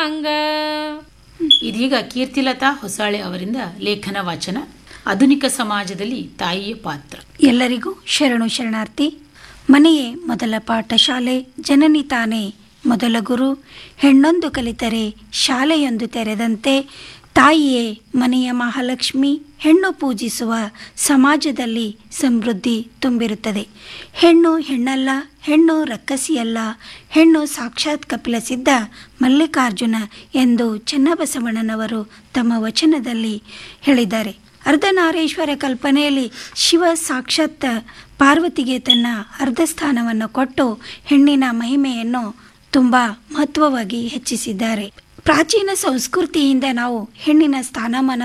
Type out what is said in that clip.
ಅಂಗ ಇದೀಗ ಕೀರ್ತಿಲತಾ ಹೊಸಾಳೆ ಅವರಿಂದ ಲೇಖನ ವಾಚನ ಆಧುನಿಕ ಸಮಾಜದಲ್ಲಿ ತಾಯಿಯ ಪಾತ್ರ ಎಲ್ಲರಿಗೂ ಶರಣು ಶರಣಾರ್ಥಿ ಮನೆಯೇ ಮೊದಲ ಪಾಠಶಾಲೆ ಜನನಿ ತಾನೇ ಮೊದಲ ಗುರು ಹೆಣ್ಣೊಂದು ಕಲಿತರೆ ಶಾಲೆಯೊಂದು ತೆರೆದಂತೆ ತಾಯಿಯೇ ಮನೆಯ ಮಹಾಲಕ್ಷ್ಮಿ ಹೆಣ್ಣು ಪೂಜಿಸುವ ಸಮಾಜದಲ್ಲಿ ಸಮೃದ್ಧಿ ತುಂಬಿರುತ್ತದೆ ಹೆಣ್ಣು ಹೆಣ್ಣಲ್ಲ ಹೆಣ್ಣು ರಕ್ಕಸಿಯಲ್ಲ ಹೆಣ್ಣು ಸಾಕ್ಷಾತ್ ಕಪಿಲ ಸಿದ್ಧ ಮಲ್ಲಿಕಾರ್ಜುನ ಎಂದು ಚೆನ್ನಬಸವಣ್ಣನವರು ತಮ್ಮ ವಚನದಲ್ಲಿ ಹೇಳಿದ್ದಾರೆ ಅರ್ಧನಾರೀಶ್ವರ ಕಲ್ಪನೆಯಲ್ಲಿ ಶಿವ ಸಾಕ್ಷಾತ್ ಪಾರ್ವತಿಗೆ ತನ್ನ ಅರ್ಧ ಸ್ಥಾನವನ್ನು ಕೊಟ್ಟು ಹೆಣ್ಣಿನ ಮಹಿಮೆಯನ್ನು ತುಂಬ ಮಹತ್ವವಾಗಿ ಹೆಚ್ಚಿಸಿದ್ದಾರೆ ಪ್ರಾಚೀನ ಸಂಸ್ಕೃತಿಯಿಂದ ನಾವು ಹೆಣ್ಣಿನ ಸ್ಥಾನಮಾನ